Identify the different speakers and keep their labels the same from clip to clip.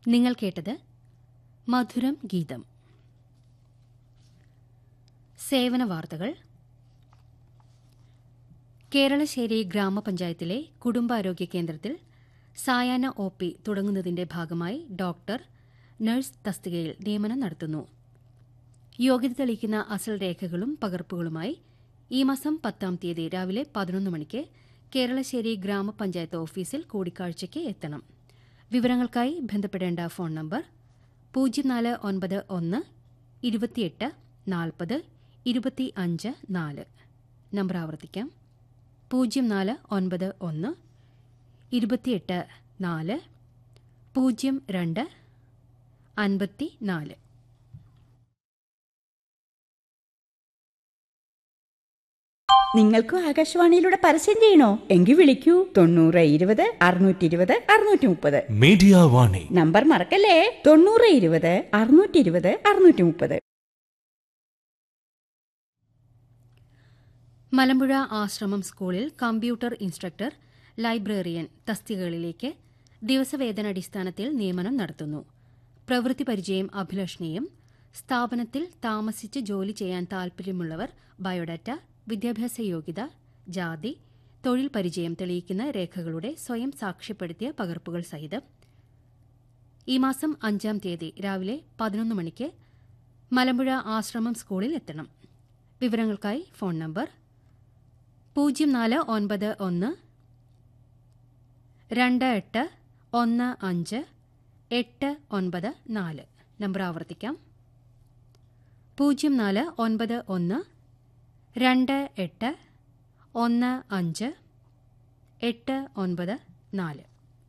Speaker 1: നിങ്ങൾ കേട്ടത് മധുരം ഗീതം സേവന വാർത്തകൾ കേരളശ്ശേരി ഗ്രാമപഞ്ചായത്തിലെ കുടുംബാരോഗ്യ കേന്ദ്രത്തിൽ സായാഹ്ന ഒ പി തുടങ്ങുന്നതിന്റെ ഭാഗമായി ഡോക്ടർ നഴ്സ് തസ്തികയിൽ നിയമനം നടത്തുന്നു യോഗ്യത തെളിയിക്കുന്ന അസൽ രേഖകളും പകർപ്പുകളുമായി ഈ മാസം പത്താം തീയതി രാവിലെ പതിനൊന്ന് മണിക്ക് കേരളശ്ശേരി ഗ്രാമപഞ്ചായത്ത് ഓഫീസിൽ കൂടിക്കാഴ്ചയ്ക്ക് എത്തണം വിവരങ്ങൾക്കായി ബന്ധപ്പെടേണ്ട ഫോൺ നമ്പർ പൂജ്യം നാല് ഒൻപത് ഒന്ന് ഇരുപത്തിയെട്ട് നാൽപ്പത് ഇരുപത്തി അഞ്ച് നാല് നമ്പർ ആവർത്തിക്കാം പൂജ്യം നാല് ഒൻപത് ഒന്ന് ഇരുപത്തിയെട്ട് നാല് പൂജ്യം രണ്ട് അൻപത്തി നാല്
Speaker 2: നിങ്ങൾക്കും ആകാശവാണിയിലൂടെ പരസ്യം ചെയ്യണോ എങ്കിൽ വിളിക്കൂ തൊണ്ണൂറ് ഇരുപത് അറുന്നൂറ്റി ഇരുപത് അറുന്നൂറ്റി മുപ്പത്
Speaker 3: മീഡിയ വാണി
Speaker 2: നമ്പർ മറക്കല്ലേ തൊണ്ണൂറ് ഇരുപത് അറുന്നൂറ്റി ഇരുപത് അറുന്നൂറ്റി മുപ്പത്
Speaker 1: മലമ്പുഴ ആശ്രമം സ്കൂളിൽ കമ്പ്യൂട്ടർ ഇൻസ്ട്രക്ടർ ലൈബ്രറിയൻ തസ്തികകളിലേക്ക് ദിവസവേതനടിസ്ഥാനത്തിൽ നിയമനം നടത്തുന്നു പ്രവൃത്തി പരിചയം അഭിലഷണീയം സ്ഥാപനത്തിൽ താമസിച്ച് ജോലി ചെയ്യാൻ താൽപര്യമുള്ളവർ ബയോഡാറ്റ വിദ്യാഭ്യാസ യോഗ്യത ജാതി തൊഴിൽ പരിചയം തെളിയിക്കുന്ന രേഖകളുടെ സ്വയം സാക്ഷ്യപ്പെടുത്തിയ പകർപ്പുകൾ സഹിതം ഈ മാസം അഞ്ചാം തീയതി രാവിലെ പതിനൊന്ന് മണിക്ക് മലമ്പുഴ ആശ്രമം സ്കൂളിൽ എത്തണം വിവരങ്ങൾക്കായി ഫോൺ നമ്പർ പൂജ്യം നാല് ഒൻപത് ഒന്ന് രണ്ട് എട്ട് ഒന്ന് അഞ്ച് എട്ട് ഒൻപത് നാല് നമ്പർ ആവർത്തിക്കാം പൂജ്യം നാല് ഒൻപത് ഒന്ന് രണ്ട് എട്ട് ഒന്ന് അഞ്ച് എട്ട് ഒൻപത് നാല്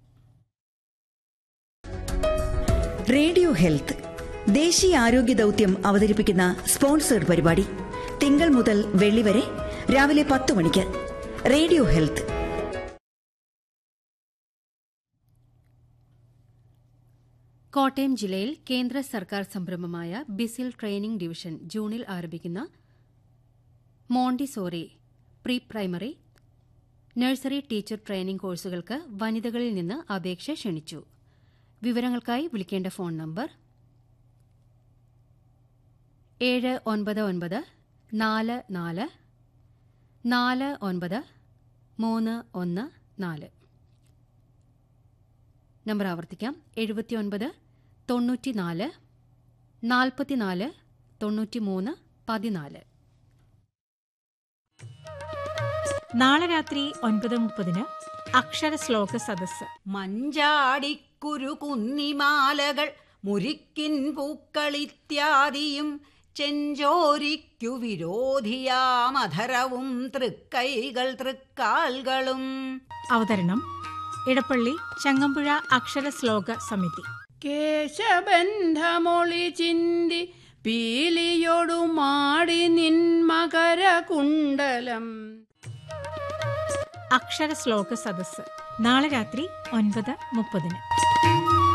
Speaker 4: റേഡിയോ ഹെൽത്ത് ദേശീയ ആരോഗ്യ ദൗത്യം അവതരിപ്പിക്കുന്ന സ്പോൺസേഡ് പരിപാടി തിങ്കൾ മുതൽ വെള്ളി വരെ രാവിലെ പത്ത് മണിക്ക് റേഡിയോ ഹെൽത്ത്
Speaker 1: കോട്ടയം ജില്ലയിൽ കേന്ദ്ര സർക്കാർ സംരംഭമായ ബിസിൽ ട്രെയിനിംഗ് ഡിവിഷൻ ജൂണിൽ ആരംഭിക്കുന്ന Montessori pre primary nursery teacher training കോഴ്സുകൾക്ക് വനിതകളിൽ നിന്ന് അപേക്ഷ ക്ഷണിച്ചു വിവരങ്ങൾക്കായി വിളിക്കേണ്ട ഫോൺ നമ്പർ ഏഴ് ഒൻപത് ഒൻപത് നാല് നാല് നാല് ഒൻപത് മൂന്ന് ഒന്ന് നാല് നമ്പർ ആവർത്തിക്കാം എഴുപത്തിയൊൻപത് തൊണ്ണൂറ്റിനാല് നാൽപ്പത്തിനാല് തൊണ്ണൂറ്റിമൂന്ന് പതിനാല്
Speaker 5: നാളെ രാത്രി ഒൻപത് മുപ്പതിന് അക്ഷര ശ്ലോക സദസ്സ്
Speaker 6: മഞ്ചാടിക്കുരു കുന്നിമാലകൾ മുരിക്കിൻ പൂക്കളിത്യാദിയും ചെഞ്ചോരിക്കു വിരോധിയാമധരവും തൃക്കൈകൾ തൃക്കാൽകളും
Speaker 5: അവതരണം ഇടപ്പള്ളി ചങ്ങമ്പുഴ അക്ഷര ശ്ലോക സമിതി
Speaker 7: കേശബന്ധമൊളി ചിന്തി പീലിയൊടു മാടി നിൻ മകര കുണ്ടലം
Speaker 5: അക്ഷര ശ്ലോക സദസ്സ് നാളെ രാത്രി ഒൻപത് മുപ്പതിന്